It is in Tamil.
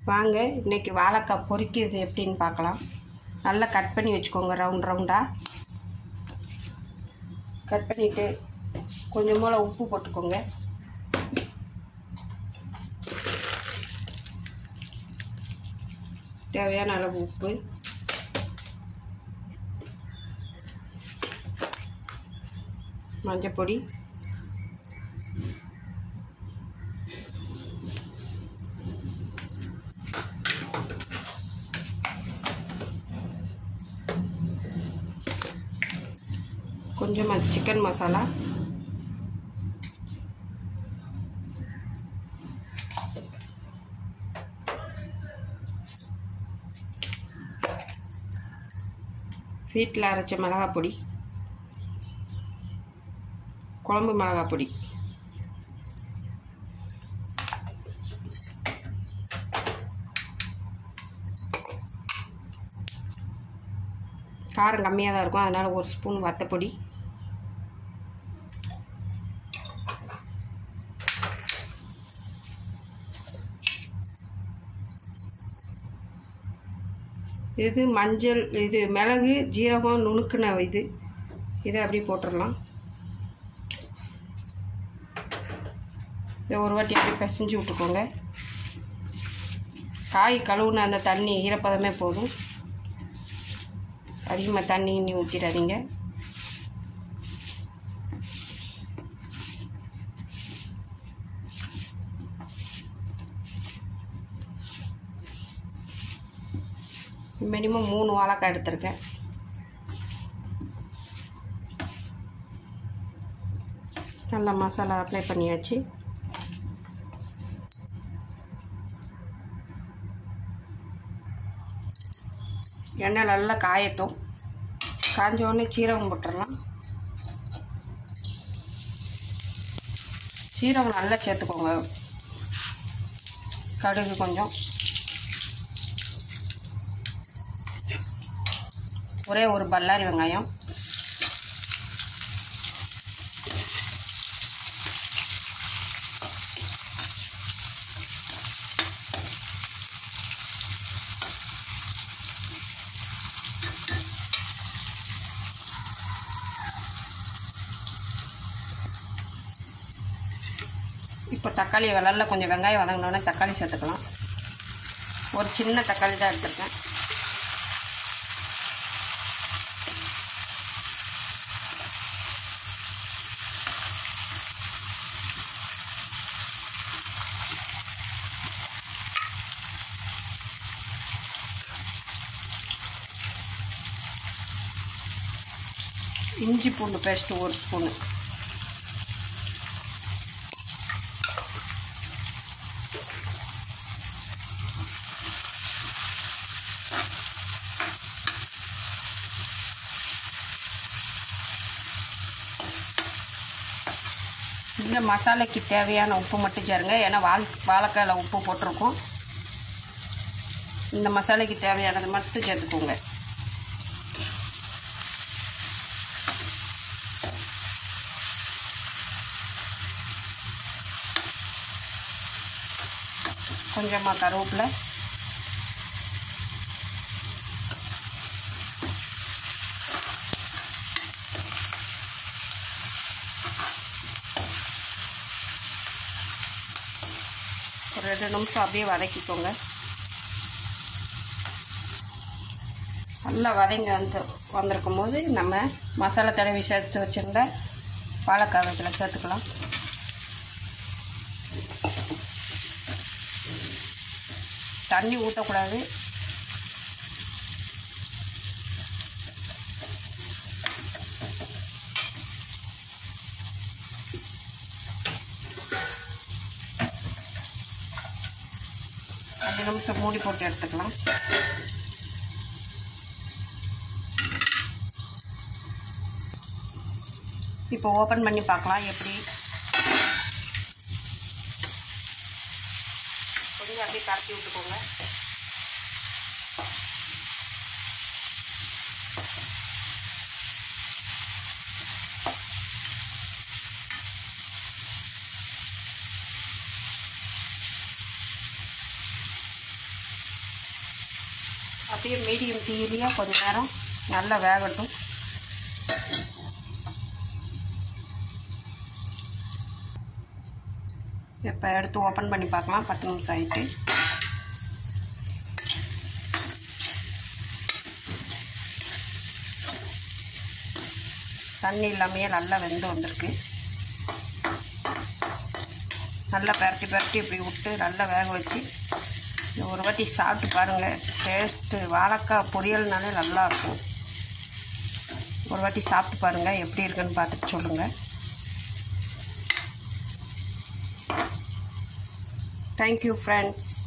வாங்க இன்னைக்கு வாழைக்காய் பொரிக்கிறது எப்படின்னு பார்க்கலாம் நல்லா கட் பண்ணி வச்சுக்கோங்க ரவுண்ட் ரவுண்டாக கட் பண்ணிவிட்டு கொஞ்சம் போல் உப்பு போட்டுக்கோங்க தேவையான அளவு உப்பு மஞ்சப்பொடி கொஞ்சமாக சிக்கன் மசாலா வீட்டில் அரைச்ச மிளகாய் பொடி குழம்பு மிளகாய் பொடி காரம் கம்மியாக தான் இருக்கும் அதனால் ஒரு ஸ்பூன் வத்தப்பொடி இது மஞ்சள் இது மிளகு ஜீரகம் நுணுக்குன இது இதை அப்படியே போட்டுடலாம் இதை ஒரு வாட்டி அப்படியே பிசைஞ்சு விட்டுக்கோங்க காய் கழுவுன அந்த தண்ணி ஈரப்பதமே போதும் அதிகமாக தண்ணி இன்னி ஊற்றிடாதீங்க மினிமம் மூணு வாழைக்காய் எடுத்திருக்கேன் நல்லா மசாலா அப்ளை பண்ணியாச்சு எண்ணெய் நல்லா காயட்டும் காஞ்ச உடனே சீரகம் போட்டுடலாம் சீரகம் நல்லா சேர்த்துக்கோங்க கடுகு கொஞ்சம் ஒரே ஒரு பல்லாரி வெங்காயம் இப்போ தக்காளி வெள்ளரில் கொஞ்சம் வெங்காயம் வதங்கினோடனே தக்காளி சேர்த்துக்கலாம் ஒரு சின்ன தக்காளி தான் எடுத்திருக்கேன் இஞ்சி பூண்டு பேஸ்ட்டு ஒரு ஸ்பூனு இந்த மசாலைக்கு தேவையான உப்பு மட்டும் சேருங்க ஏன்னா வால் வாழைக்காயில் உப்பு போட்டிருக்கோம் இந்த மசாலைக்கு தேவையானது மட்டும் சேர்த்துக்கோங்க கொஞ்சமாக கருவேப்பிலை ஒரு ரெண்டு நிமிஷம் அப்படியே வதக்கிக்கோங்க நல்லா வதங்கி வந்து வந்திருக்கும் போது நம்ம மசாலா தடவி சேர்த்து வச்சுருந்த வாழைக்காய் இதில் சேர்த்துக்கலாம் தண்ணி ஊற்றக்கூடாது அஞ்சு நிமிஷம் மூடி போட்டு எடுத்துக்கலாம் இப்போ ஓப்பன் பண்ணி பார்க்கலாம் எப்படி கொஞ்சம் அப்படியே கரட்டி விட்டுக்கோங்க அப்படியே மீடியம் தீயிலேயே கொஞ்ச நேரம் நல்லா வேகட்டும் இப்போ எடுத்து ஓப்பன் பண்ணி பார்க்கலாம் பத்து நிமிஷம் ஆகிட்டு தண்ணி இல்லாமையே நல்லா வெந்து வந்திருக்கு நல்லா பரட்டி பரட்டி இப்படி விட்டு நல்லா வேக வச்சு இது ஒரு வாட்டி சாப்பிட்டு பாருங்கள் டேஸ்ட்டு வாழைக்காய் பொரியல்னாலே நல்லாயிருக்கும் ஒரு வாட்டி சாப்பிட்டு பாருங்கள் எப்படி இருக்குன்னு பார்த்துட்டு சொல்லுங்கள் தேங்க்யூ ஃப்ரெண்ட்ஸ்